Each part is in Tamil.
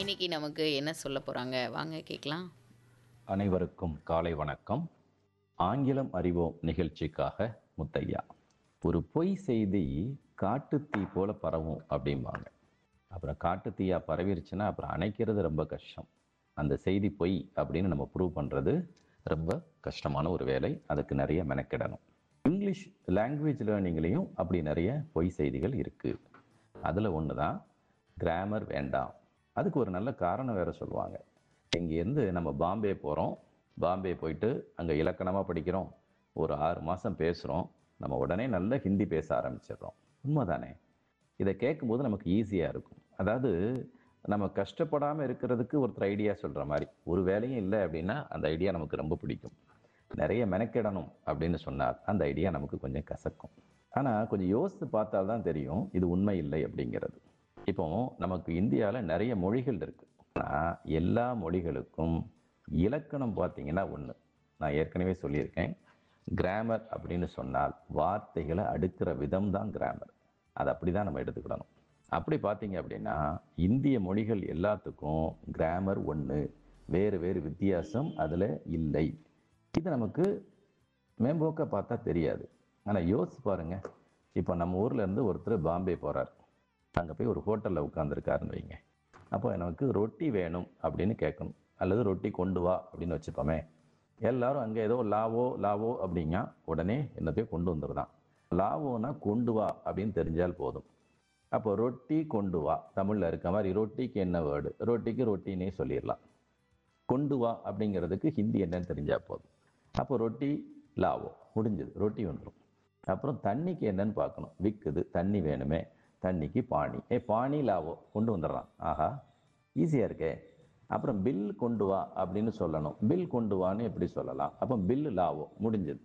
இன்னைக்கு நமக்கு என்ன சொல்ல போறாங்க வாங்க கேட்கலாம் அனைவருக்கும் காலை வணக்கம் ஆங்கிலம் அறிவோம் நிகழ்ச்சிக்காக முத்தையா ஒரு பொய் செய்தி காட்டுத்தீ போல பரவும் அப்படிம்பாங்க அப்புறம் காட்டுத்தீயா பரவிருச்சுன்னா அப்புறம் அணைக்கிறது ரொம்ப கஷ்டம் அந்த செய்தி பொய் அப்படின்னு நம்ம ப்ரூவ் பண்ணுறது ரொம்ப கஷ்டமான ஒரு வேலை அதுக்கு நிறைய மெனக்கிடணும் இங்கிலீஷ் லாங்குவேஜ் லேர்னிங்லேயும் அப்படி நிறைய பொய் செய்திகள் இருக்குது அதில் ஒன்று தான் கிராமர் வேண்டாம் அதுக்கு ஒரு நல்ல காரணம் வேற சொல்லுவாங்க இங்கேருந்து நம்ம பாம்பே போகிறோம் பாம்பே போயிட்டு அங்கே இலக்கணமாக படிக்கிறோம் ஒரு ஆறு மாதம் பேசுகிறோம் நம்ம உடனே நல்ல ஹிந்தி பேச ஆரம்பிச்சிடுறோம் உண்மைதானே இதை கேட்கும்போது நமக்கு ஈஸியாக இருக்கும் அதாவது நம்ம கஷ்டப்படாமல் இருக்கிறதுக்கு ஒருத்தர் ஐடியா சொல்கிற மாதிரி ஒரு வேலையும் இல்லை அப்படின்னா அந்த ஐடியா நமக்கு ரொம்ப பிடிக்கும் நிறைய மெனக்கிடணும் அப்படின்னு சொன்னார் அந்த ஐடியா நமக்கு கொஞ்சம் கசக்கும் ஆனால் கொஞ்சம் யோசித்து பார்த்தால்தான் தெரியும் இது உண்மை இல்லை அப்படிங்கிறது இப்போ நமக்கு இந்தியாவில் நிறைய மொழிகள் இருக்கு ஆனால் எல்லா மொழிகளுக்கும் இலக்கணம் பார்த்தீங்கன்னா ஒன்று நான் ஏற்கனவே சொல்லியிருக்கேன் கிராமர் அப்படின்னு சொன்னால் வார்த்தைகளை அடுக்கிற விதம் தான் கிராமர் அதை அப்படி தான் நம்ம எடுத்துக்கிடணும் அப்படி பார்த்தீங்க அப்படின்னா இந்திய மொழிகள் எல்லாத்துக்கும் கிராமர் ஒன்று வேறு வேறு வித்தியாசம் அதில் இல்லை இது நமக்கு மேம்போக்க பார்த்தா தெரியாது ஆனால் யோசிச்சு பாருங்க இப்போ நம்ம ஊர்ல இருந்து ஒருத்தர் பாம்பே போறார் அங்கே போய் ஒரு ஹோட்டலில் உட்காந்துருக்காருன்னு வைங்க அப்போ நமக்கு ரொட்டி வேணும் அப்படின்னு கேட்கணும் அல்லது ரொட்டி கொண்டு வா அப்படின்னு வச்சுப்போமே எல்லாரும் அங்கே ஏதோ லாவோ லாவோ அப்படிங்க உடனே என்னத்தையும் கொண்டு வந்துடுதான் லாவோனா கொண்டு வா அப்படின்னு தெரிஞ்சால் போதும் அப்போ ரொட்டி கொண்டு வா தமிழில் இருக்க மாதிரி ரொட்டிக்கு என்ன வேர்டு ரொட்டிக்கு ரொட்டினே சொல்லிடலாம் கொண்டு வா அப்படிங்கிறதுக்கு ஹிந்தி என்னன்னு தெரிஞ்சால் போதும் அப்போ ரொட்டி லாவோ முடிஞ்சது ரொட்டி வந்துடும் அப்புறம் தண்ணிக்கு என்னன்னு பார்க்கணும் விற்குது தண்ணி வேணுமே தண்ணிக்கு பானி ஏ பானி லாவோ கொண்டு வந்துடுறான் ஆஹா ஈஸியாக இருக்கே அப்புறம் பில் கொண்டு வா அப்படின்னு சொல்லணும் பில் கொண்டு வான்னு எப்படி சொல்லலாம் அப்போ பில் லாவோ முடிஞ்சது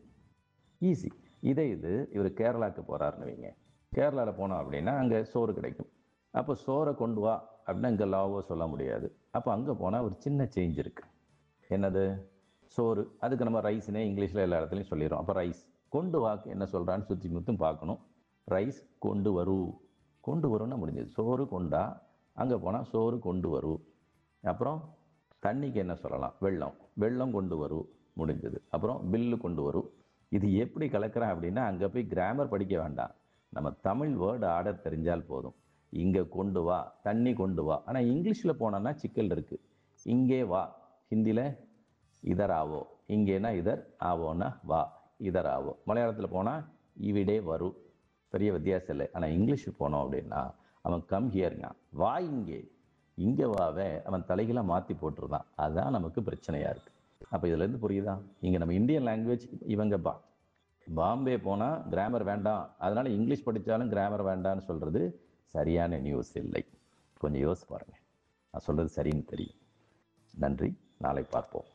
ஈஸி இதே இது இவர் கேரளாவுக்கு போகிறாருன்னு வைங்க கேரளாவில் போனோம் அப்படின்னா அங்கே சோறு கிடைக்கும் அப்போ சோறை கொண்டு வா அப்படின்னா இங்கே லாவோ சொல்ல முடியாது அப்போ அங்கே போனால் ஒரு சின்ன சேஞ்ச் இருக்குது என்னது சோறு அதுக்கு நம்ம ரைஸ்னே இங்கிலீஷில் எல்லா இடத்துலையும் சொல்லிடுறோம் அப்போ ரைஸ் கொண்டு வாக்கு என்ன சொல்கிறான்னு சுற்றி முற்றும் பார்க்கணும் ரைஸ் கொண்டு வரு கொண்டு வரும்னா முடிஞ்சது சோறு கொண்டா அங்கே போனால் சோறு கொண்டு வரும் அப்புறம் தண்ணிக்கு என்ன சொல்லலாம் வெள்ளம் வெள்ளம் கொண்டு வரும் முடிஞ்சது அப்புறம் பில்லு கொண்டு வரும் இது எப்படி கலக்கிறேன் அப்படின்னா அங்கே போய் கிராமர் படிக்க வேண்டாம் நம்ம தமிழ் வேர்டு ஆர்டர் தெரிஞ்சால் போதும் இங்கே கொண்டு வா தண்ணி கொண்டு வா ஆனால் இங்கிலீஷில் போனோன்னா சிக்கல் இருக்குது இங்கே வா ஹிந்தியில் இதர் ஆவோ இங்கேனா இதர் ஆவோன்னா வா இதர் ஆவோ மலையாளத்தில் போனால் இவிடே வரும் பெரிய வித்தியாசம் இல்லை ஆனால் இங்கிலீஷ் போனோம் அப்படின்னா அவன் கம் ஹியருங்க வா இங்கே இங்கே வாவே அவன் தலைகளாக மாற்றி போட்டுருந்தான் அதுதான் நமக்கு பிரச்சனையாக இருக்குது அப்போ இதுலேருந்து புரியுதா இங்கே நம்ம இந்தியன் லாங்குவேஜ் இவங்க பா பாம்பே போனால் கிராமர் வேண்டாம் அதனால இங்கிலீஷ் படித்தாலும் கிராமர் வேண்டாம்னு சொல்கிறது சரியான நியூஸ் இல்லை கொஞ்சம் யோசிச்சு பாருங்கள் நான் சொல்கிறது சரின்னு தெரியும் நன்றி நாளை பார்ப்போம்